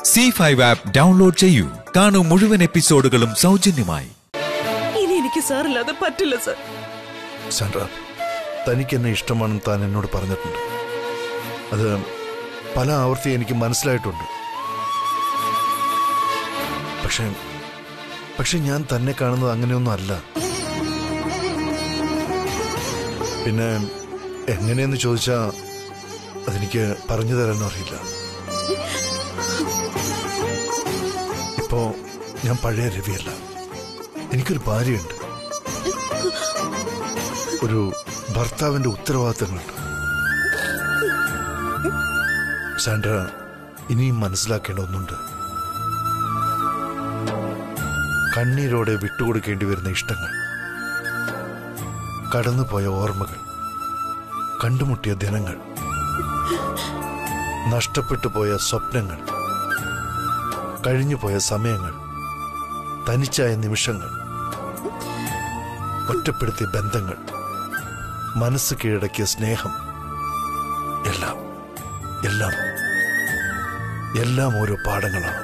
C five app download ചെയ്യൂ കാണൂ മുഴുവൻ എപ്പിസോഡുകളും സൗജന്യമായി ഇനി എനിക്ക് സാറില്ലാതെ പറ്റില്ല സർ സാൻഡ്ര തനിക്ക് എന്നെ ഇഷ്ടമാണെന്ന് താൻ എന്നോട് പറഞ്ഞിട്ടുണ്ട് അത് പല ആവർത്തി എനിക്ക് മനസ്സിലായിട്ടുണ്ട് പക്ഷേ പക്ഷെ ഞാൻ തന്നെ കാണുന്നത് അങ്ങനെയൊന്നും അല്ല പിന്നെ എങ്ങനെയെന്ന് ചോദിച്ചാ അതെനിക്ക് പറഞ്ഞു തരാനും അറിയില്ല ഇപ്പോ ഞാൻ പഴയ രവിയല്ല എനിക്കൊരു ഭാര്യയുണ്ട് ഒരു ഭർത്താവിന്റെ ഉത്തരവാദിത്തങ്ങളുണ്ട് സാൻഡ്ര ഇനിയും മനസ്സിലാക്കേണ്ട ഒന്നുണ്ട് കണ്ണീരോടെ വിട്ടുകൊടുക്കേണ്ടി വരുന്ന ഇഷ്ടങ്ങൾ കടന്നുപോയ ഓർമ്മകൾ കണ്ടുമുട്ടിയ ദിനങ്ങൾ നഷ്ടപ്പെട്ടു പോയ സ്വപ്നങ്ങൾ കഴിഞ്ഞുപോയ സമയങ്ങൾ തനിച്ചായ നിമിഷങ്ങൾ ഒറ്റപ്പെടുത്തിയ ബന്ധങ്ങൾ മനസ്സ് കീഴടക്കിയ സ്നേഹം എല്ലാം എല്ലാം എല്ലാം ഓരോ പാഠങ്ങളാണ്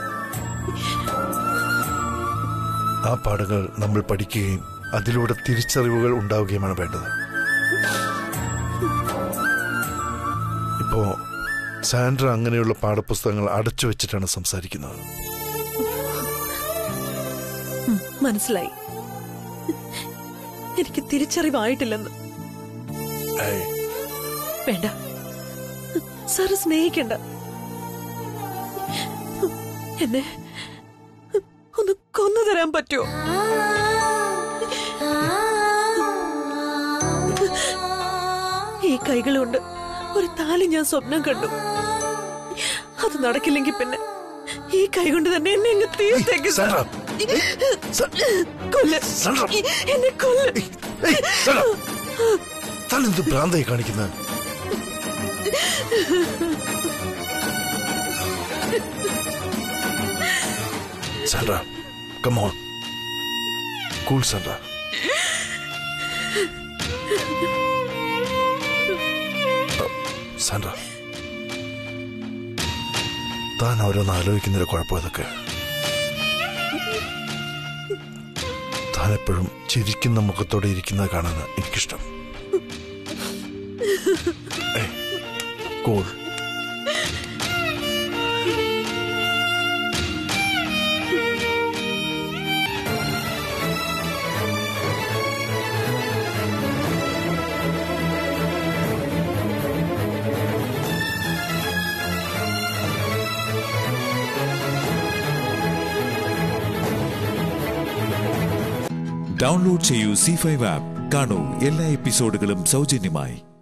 ആ പാഠങ്ങൾ നമ്മൾ പഠിക്കുകയും അതിലൂടെ തിരിച്ചറിവുകൾ ഉണ്ടാവുകയുമാണ് വേണ്ടത് ഇപ്പോ സാൻഡ്ര അങ്ങനെയുള്ള പാഠപുസ്തകങ്ങൾ അടച്ചു വെച്ചിട്ടാണ് സംസാരിക്കുന്നത് ഉം, മനസ്സിലായി എനിക്ക് തിരിച്ചറിവായിട്ടില്ലെന്ന് ഏയ്, വേണ്ട സാറ് സ്നേഹിക്കണ്ട എന്നെ ഒന്ന് കൊന്നു തരാൻ പറ്റുമോ ഈ കൈകൾ കൊണ്ട് ഒരു താലി ഞാൻ സ്വപ്നം കണ്ടു അത് നടക്കില്ലെങ്കിൽ പിന്നെ ഈ കൈ കൊണ്ട് തന്നെ എന്നെ അങ്ങ് തീർത്തേക്ക് സാൻഡ്ര, സ- കൊല്ല സാൻഡ്ര. എന്നെ കൊല്ല ഏയ്, സാൻഡ്ര, താൻ എന്ത് ഭ്രാന്തായി കാണിക്കുന്നത് Sandra come on cool Sandra Sandra താൻ ഓരോന്ന് ആലോചിക്കുന്നൊരു കുഴപ്പം ഇതൊക്കെ താൻ എപ്പോഴും ചിരിക്കുന്ന മുഖത്തോടെ ഇരിക്കുന്നത് കാണാൻ എനിക്കിഷ്ടം ഏയ്, കൂൾ ഡൗൺലോഡ് ചെയ്യൂ സി ഫൈവ് ആപ്പ് കാണൂ എല്ലാ എപ്പിസോഡുകളും സൗജന്യമായി